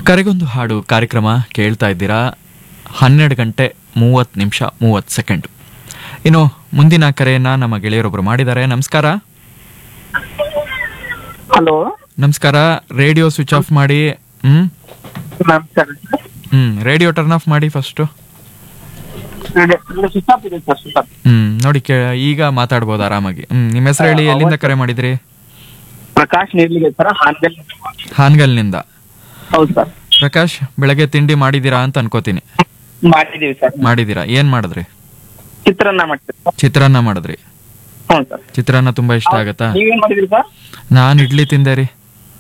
ಕರೆಗೊಂದು ಹಾಡು ಕಾರ್ಯಕ್ರಮ ಕೇಳ್ತಾ ಇದ್ದೀರಾ ಹನ್ನೆರಡು ಗಂಟೆ ಮೂವತ್ತು ನಿಮಿಷ ಮೂವತ್ತು ಸೆಕೆಂಡು ಇನ್ನು ಮುಂದಿನ ಕರೆಯನ್ನ ನಮ್ಮ ಗೆಳೆಯರೊಬ್ರು ಮಾಡಿದ್ದಾರೆ ನಮಸ್ಕಾರ ಹಲೋ ನಮಸ್ಕಾರ ರೇಡಿಯೋ ಸ್ವಿಚ್ ಆಫ್ ಮಾಡಿ ಹ್ಮ್ ನಮಸ್ಕಾರ ಹ್ಮ್ ರೇಡಿಯೋ ಟರ್ನ್ ಆಫ್ ಮಾಡಿ ಫಸ್ಟು ಸ್ವಿಚ್ ಆಫ್ ಇದೆ ಸರ್ ಸ್ವಿಚ್ ಆಫ್ ಹ್ಮ್ ನೋಡಿ ಕೇ ಈಗ ಮಾತಾಡ್ಬೋದು ಆರಾಮಾಗಿ ಹ್ಮ್ ನಿಮ್ಮ ಹೆಸರು ಹೇಳಿ ಎಲ್ಲಿಂದ ಕರೆ ಮಾಡಿದ್ರಿ ಪ್ರಕಾಶ್ ನೀರ್ಲಿಗೆ ಸರ್ ಹಾನ್ಗಲ್ ಹಾನ್ಗಲ್ನಿಂದ ಹೌದು ಸರ್ ಪ್ರಕಾಶ್ ಬೆಳಗ್ಗೆ ತಿಂಡಿ ಮಾಡಿದ್ದೀರಾ ಅಂತ ಅನ್ಕೋತೀನಿ ಮಾಡಿದೀವಿ ಸರ್ ಮಾಡಿದ್ದೀರಾ ಏನ್ ಮಾಡಿದ್ರಿ ಚಿತ್ರಾನ್ನ ಮಾಡ್ತೀವಿ ಸರ್ ಚಿತ್ರಾನ್ನ ಮಾಡಿದ್ರಿ ಹ್ಞೂ ಸರ್ ಚಿತ್ರಾನ್ನ ತುಂಬಾ ಇಷ್ಟ ಆಗತ್ತಾ ನೀವೇನ್ ಮಾಡಿದ್ರಿ ಸರ್ ನಾನ್ ಇಡ್ಲಿ ತಿಂದೆ ರೀ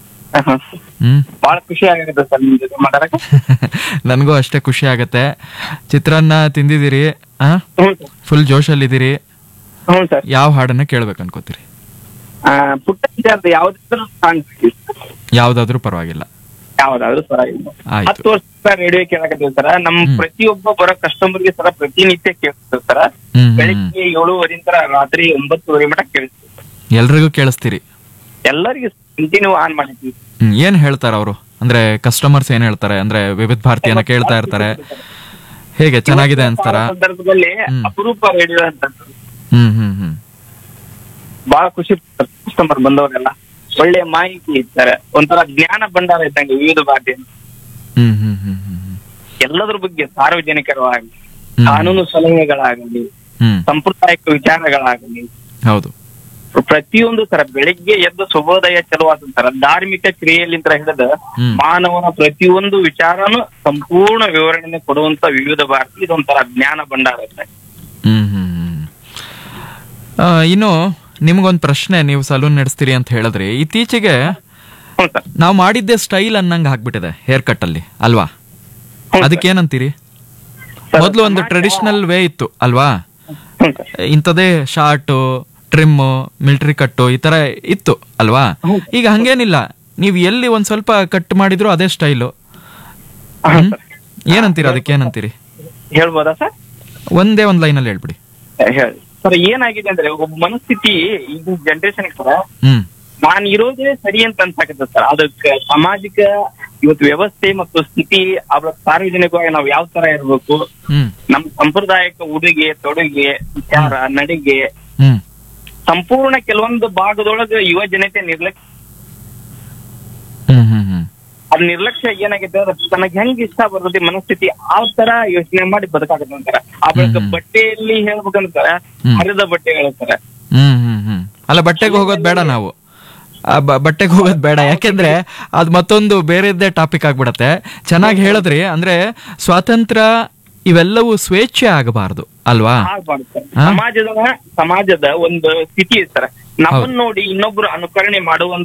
ಹ್ಮ್ ಬಹಳ ಖುಷಿ ಆಗುತ್ತೆ ಸರ್ ನಿಮ್ ಜೊತೆ ಮಾತಾಡಕ್ಕೆ ನನಗೂ ಅಷ್ಟೇ ಖುಷಿ ಆಗತ್ತೆ ಚಿತ್ರಾನ್ನ ತಿಂದಿದ್ದೀರಿ ಆ ಹ್ಞೂ ಸರ್ ಫುಲ್ ಜೋಶಲ್ಲಿದ್ದೀರಿ ಹ್ಞೂ ಸರ್ ಯಾವ ಹಾಡನ್ನ ಕೇಳ್ಬೇಕು ಅನ್ಕೋತೀರಿ ಆ, ಪುಟ್ಟ ವಿಚಾರದ ಯಾವ್ದಾದ್ರು ಸಾಂಗ್ ಯಾವ್ದಾದ್ರೂ ಪರವಾಗಿಲ್ಲ ಯಾವ್ದಾದ್ರು ಪರವಾಗಿಲ್ಲ ಆಯ್ತು. ಹತ್ತು ವರ್ಷ ರೇಡಿಯೋ ಕೇಳಕತ್ತೀವಿ ಸರ್ ನಮ್ ಹ್ಮ್. ಪ್ರತಿಯೊಬ್ಬ ಬರೋ ಕಸ್ಟಮರ್ಗೆ ಸರ ಪ್ರತಿನಿತ್ಯ ಕೇಳಿಸ್ತೀವಿ ಸರ್ ಹ್ಮ್, ಹ್ಮ್ ಬೆಳಿಗ್ಗೆ ಏಳುವರೆಯಿಂದ ರಾತ್ರಿ ಒಂಬತ್ತುವರೆ ಮಟ ಕೇಳಿಸ್ತೀವಿ ಎಲ್ರಿಗೂ ಕೇಳಿಸ್ತೀರಿ ಎಲ್ಲರಿಗೂ ಕಂಟಿನ್ಯೂ ಆನ್ ಮಾಡಿದ್ವಿ ಹ್ಮ್ ಏನ್ ಹೇಳ್ತಾರ ಅವರು ಅಂದ್ರೆ ಕಸ್ಟಮರ್ಸ್ ಏನ್ ಹೇಳ್ತಾರೆ ಅಂದ್ರೆ ವಿವಿಧ ಭಾರತೀಯನ ಕೇಳ್ತಾ ಇರ್ತಾರೆ ಹೇಗೆ ಚೆನ್ನಾಗಿದೆ ಅನ್ಸ್ತಾರ ಸಂದರ್ಭದಲ್ಲಿ ಹ್ಮ್. ಅಪರೂಪ ರೇಡಿಯೋ ಅಂತ ಹ್ಮ್ ಹ್ಮ್ ಹ್ಮ್ ಬಹಳ ಖುಷಿ ಕಸ್ಟಮರ್ ಬಂದವರೆಲ್ಲ ಒಳ್ಳೆ ಮಾಹಿತಿ ಇರ್ತಾರೆ ಒಂಥರ ಜ್ಞಾನ ಭಂಡಾರ ಇದ್ದಂಗೆ ವಿವಿಧ ಭಾರತಿ ಹ್ಮ್ ಹ್ಮ್ ಹ್ಮ್ ಹ್ಮ್ ಹ್ಮ್ ಎಲ್ಲದ್ರ ಬಗ್ಗೆ ಸಾರ್ವಜನಿಕರವಾಗಿ ಹ್ಮ್. ಕಾನೂನು ಸಲಹೆಗಳಾಗಲಿ ಹ್ಮ್ ಸಾಂಪ್ರದಾಯಿಕ ವಿಚಾರಗಳಾಗಲಿ ಹೌದು ಪ್ರತಿಯೊಂದು ತರ ಬೆಳಿಗ್ಗೆ ಎದ್ದು ಶುಭೋದಯ ಚಲುವಾದಂತರ ಧಾರ್ಮಿಕ ಕ್ರಿಯೆಯಲ್ಲಿಂದ ಹಿಡಿದ ಹ್ಮ್. ಮಾನವನ ಪ್ರತಿಯೊಂದು ವಿಚಾರನು ಸಂಪೂರ್ಣ ವಿವರಣೆ ಕೊಡುವಂತ ವಿವಿಧ ಭಾರತಿ ಇದೊಂಥರ ಜ್ಞಾನ ಭಂಡಾರ ಇದ್ದಂಗೆ ಹ್ಮ್ ಹ್ಮ್ ಹ್ಮ್. ಆ, ಇನ್ನು ನಿಮ್ಗೊಂದ್ ಪ್ರಶ್ನೆ ನೀವು ಸಲೂನ್ ನಡೆಸ್ತೀರಿ ಅಂತ ಹೇಳಿದ್ರಿ ಇತ್ತೀಚೆಗೆ ಹ್ಞೂ ಸರ್ ನಾವು ಮಾಡಿದ್ದೆ ಸ್ಟೈಲ್ ಅನ್ನಂಗ್ ಆಗ್ಬಿಟ್ಟಿದೆ ಹೇರ್ ಕಟ್ ಅಲ್ಲಿ ಅಲ್ವಾ ಹ್ಞೂ ಸರ್. ಅದಕ್ಕೇನಂತೀರಿ ಸರ್, ಮೊದಲು ಒಂದು ಸಮಾಜ- ಟ್ರೆಡಿಷನಲ್ ವೇ ಇತ್ತು ಅಲ್ವಾ ಹ್ಞೂ ಸರ್ ಇಂಥದೇ ಶಾರ್ಟು ಟ್ರಿಮ್ ಮಿಲಿಟರಿ ಕಟ್ಟು ಈ ತರ ಇತ್ತು ಅಲ್ವಾ ಹ್ಮ್. ಈಗ ಹಂಗೇನಿಲ್ಲ ನೀವು ಎಲ್ಲಿ ಒಂದ್ ಸ್ವಲ್ಪ ಕಟ್ ಮಾಡಿದ್ರು ಅದೇ ಸ್ಟೈಲು ಹಾಂ ಸರ್ ಏನಂತೀರಿ ಅದಕ್ಕೆ ಏನಂತೀರಿ ಹೇಳ್ಬೋದಾ ಸರ್ ಒಂದೇ ಒಂದ್ ಲೈನಲ್ಲಿ ಹೇಳ್ಬಿಡಿ ಹೇಳಿ ಸರ್ ಏನಾಗಿದೆ ಅಂದ್ರೆ ಒಬ್ಬ ಮನಸ್ಥಿತಿ ಈಗಿನ ಜನರೇಷನ್ ಸರ್ ಹ್ಮ್ ನಾನ್ ಇರೋದೇ ಸರಿ ಅಂತ ಅನ್ಸಾಕತ್ತೆ ಸರ್ ಅದಕ್ಕೆ ಸಾಮಾಜಿಕ ಇವತ್ತು ವ್ಯವಸ್ಥೆ ಮತ್ತು ಸ್ಥಿತಿ ಅವರ ಸಾರ್ವಜನಿಕವಾಗಿ ನಾವು ಯಾವ ತರ ಇರ್ಬೇಕು ಹ್ಮ್ ನಮ್ಮ ಸಾಂಪ್ರದಾಯಿಕ ಉಡುಗೆ ತೊಡುಗೆ ವಿಚಾರ ನಡಿಗೆ ಹ್ಮ್ ಸಂಪೂರ್ಣ ಕೆಲವೊಂದು ಭಾಗದೊಳಗೆ ಯುವ ಜನತೆ ನಿರ್ಲಕ್ಷ್ಯ ಹ್ಮ್ ಹ್ಮ್ ಹ್ಮ್ ಅದ್ ನಿರ್ಲಕ್ಷ್ಯ ಏನಾಗಿದೆ ಅಂದ್ರೆ ತನಗೆ ಹೆಂಗ್ ಇಷ್ಟ ಬರ್ತದೆ ಮನಸ್ಥಿತಿ ಆ ತರ ಯೋಚನೆ ಮಾಡಿ ಬದುಕಾಗತ್ತೆ ಅಂತಾರ ಆ ಬಳಿಕ ಹ್ಮ್. ಬಟ್ಟೆಯಲ್ಲಿ ಹೇಳ್ಬೇಕಂತಾರ ಹ್ಮ್. ಹರಿದ ಬಟ್ಟೆ ಹೇಳ್ತಾರೆ ಹ್ಮ್ ಹ್ಮ್ ಹ್ಮ್ ಅಲ್ಲ ಬಟ್ಟೆಗೆ ಹೋಗೋದ್ ಬೇಡ ನಾವು ಆ ಬ- ಬಟ್ಟೆಗೆ ಹೋಗೋದ್ ಬೇಡ ಯಾಕೆಂದ್ರೆ ಅದ್ ಮತ್ತೊಂದು ಬೇರೆದ್ದೇ ಟಾಪಿಕ್ ಆಗ್ಬಿಡತ್ತೆ ಚೆನ್ನಾಗಿ ಹೇಳಿದ್ರಿ ಅಂದ್ರೆ ಸ್ವಾತಂತ್ರ್ಯ ಇವೆಲ್ಲವೂ ಸ್ವೇಚ್ಛೆ ಆಗಬಾರದು ಅಲ್ವಾ ಆಗ್ಬಾರ್ದು ಸರ್. ಹಾ? ಸಮಾಜದ ಸಮಾಜದ ಒಂದು ಸ್ಥಿತಿ ಇರ್ತಾರೆ ನಮ್ಮನ್ನ ನೋಡಿ ಇನ್ನೊಬ್ರು ಅನುಕರಣೆ ಮಾಡುವಂತ